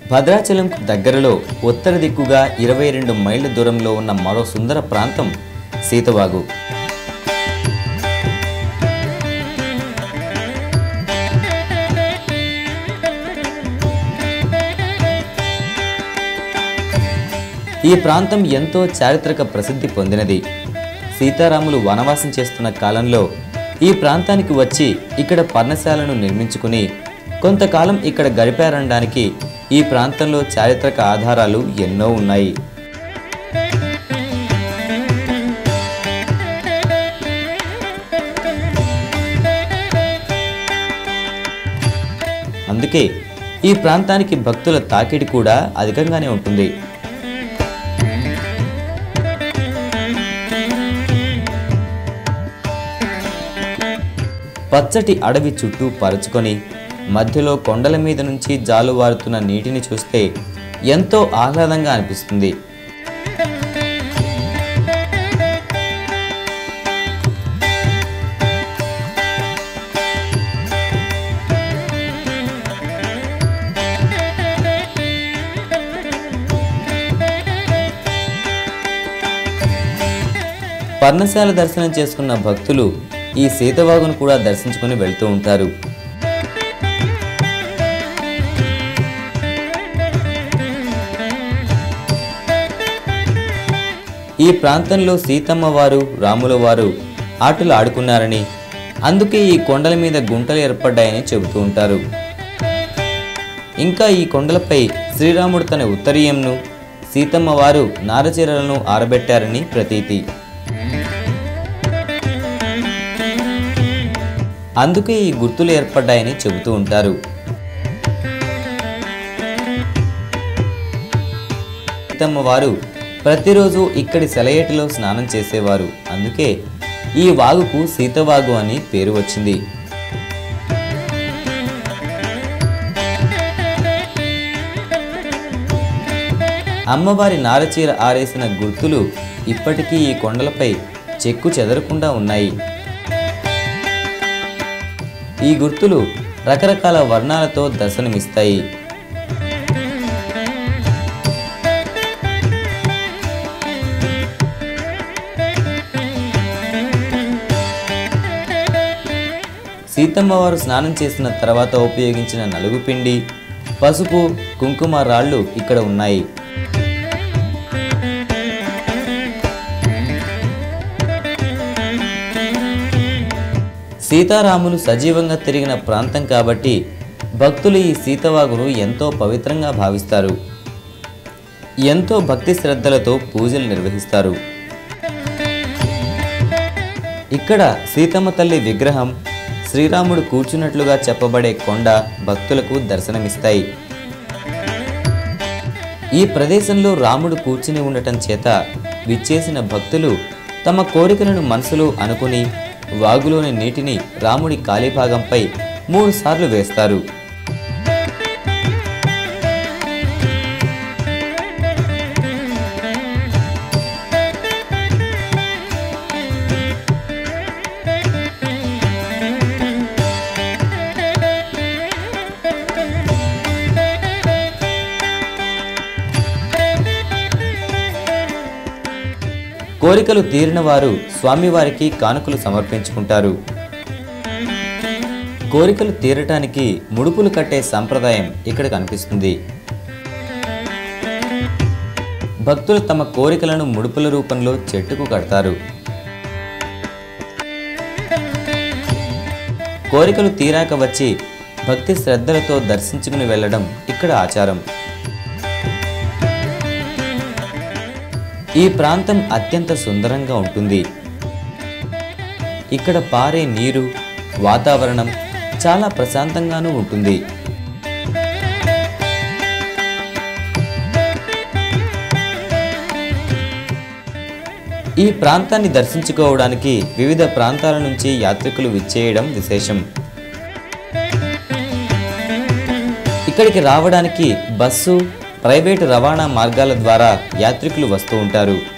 భద్రాచలంకు దగ్గరలో ఉత్తర దిక్కుగా ఇరవై రెండు మైళ్ళ దూరంలో ఉన్న మరో సుందర ప్రాంతం సీతవాగు ఈ ప్రాంతం ఎంతో చారిత్రక ప్రసిద్ధి పొందినది సీతారాములు వనవాసం చేస్తున్న కాలంలో ఈ ప్రాంతానికి వచ్చి ఇక్కడ పర్ణశాలను నిర్మించుకుని కొంతకాలం ఇక్కడ గడిపారనడానికి ఈ ప్రాంతంలో చారిత్రక ఆధారాలు ఎన్నో ఉన్నాయి అందుకే ఈ ప్రాంతానికి భక్తుల తాకిడి కూడా అధికంగానే ఉంటుంది పచ్చటి అడవి చుట్టూ పరుచుకొని మధ్యలో కొండల మీద నుంచి జాలువారుతున్న నీటిని చూస్తే ఎంతో ఆహ్లాదంగా అనిపిస్తుంది పర్ణశాల దర్శనం చేసుకున్న భక్తులు ఈ సీతవాగును కూడా దర్శించుకుని వెళ్తూ ఉంటారు ఈ ప్రాంతంలో సీతమ్మ వారు రాముల వారు ఆటలు ఆడుకున్నారని అందుకే ఈ కొండల మీద గుంటలు ఏర్పడ్డాయని చెబుతూ ఉంటారు ఇంకా ఈ కొండలపై శ్రీరాముడు తన ఉత్తరీయంను సీతమ్మ వారు నారచీరలను ఆరబెట్టారని ప్రతీతి అందుకే ఈ గుర్తులు ఏర్పడ్డాయని చెబుతూ ఉంటారు సీతమ్మ వారు ప్రతిరోజు ఇక్కడి సెలయేటిలో స్నానం చేసేవారు అందుకే ఈ వాగుకు సీతవాగు అని పేరు వచ్చింది అమ్మవారి నారచీర ఆరేసిన గుర్తులు ఇప్పటికీ ఈ కొండలపై చెక్కు చెదరకుండా ఉన్నాయి ఈ గుర్తులు రకరకాల వర్ణాలతో దర్శనమిస్తాయి సీతమ్మ వారు స్నానం చేసిన తర్వాత ఉపయోగించిన నలుగు పిండి పసుపు కుంకుమ రాళ్ళు ఇక్కడ ఉన్నాయి సీతారాములు సజీవంగా తిరిగిన ప్రాంతం కాబట్టి భక్తులు ఈ సీతవాగును ఎంతో పవిత్రంగా భావిస్తారు ఎంతో భక్తి శ్రద్ధలతో పూజలు నిర్వహిస్తారు ఇక్కడ సీతమ్మ తల్లి విగ్రహం శ్రీరాముడు కూర్చున్నట్లుగా చెప్పబడే కొండ భక్తులకు దర్శనమిస్తాయి ఈ ప్రదేశంలో రాముడు కూర్చుని ఉండటం చేత విచ్చేసిన భక్తులు తమ కోరికలను మనసులో అనుకుని వాగులోని నీటిని రాముడి కాలిభాగంపై మూడు సార్లు వేస్తారు కోరికలు తీరిన వారు స్వామివారికి కానుకలు సమర్పించుకుంటారు కోరికలు తీరటానికి ముడుపులు కట్టే సంప్రదాయం ఇక్కడ కనిపిస్తుంది భక్తులు తమ కోరికలను ముడుపుల రూపంలో చెట్టుకు కడతారు కోరికలు తీరాక వచ్చి భక్తి శ్రద్ధలతో దర్శించుకుని వెళ్ళడం ఇక్కడ ఆచారం ఈ ప్రాంతం అత్యంత సుందరంగా ఉంటుంది ఇక్కడ పారే నీరు వాతావరణం చాలా ప్రశాంతంగానూ ఉంటుంది ఈ ప్రాంతాన్ని దర్శించుకోవడానికి వివిధ ప్రాంతాల నుంచి యాత్రికులు విచ్చేయడం విశేషం ఇక్కడికి రావడానికి బస్సు ప్రైవేటు రవాణా మార్గాల ద్వారా యాత్రికులు వస్తూ ఉంటారు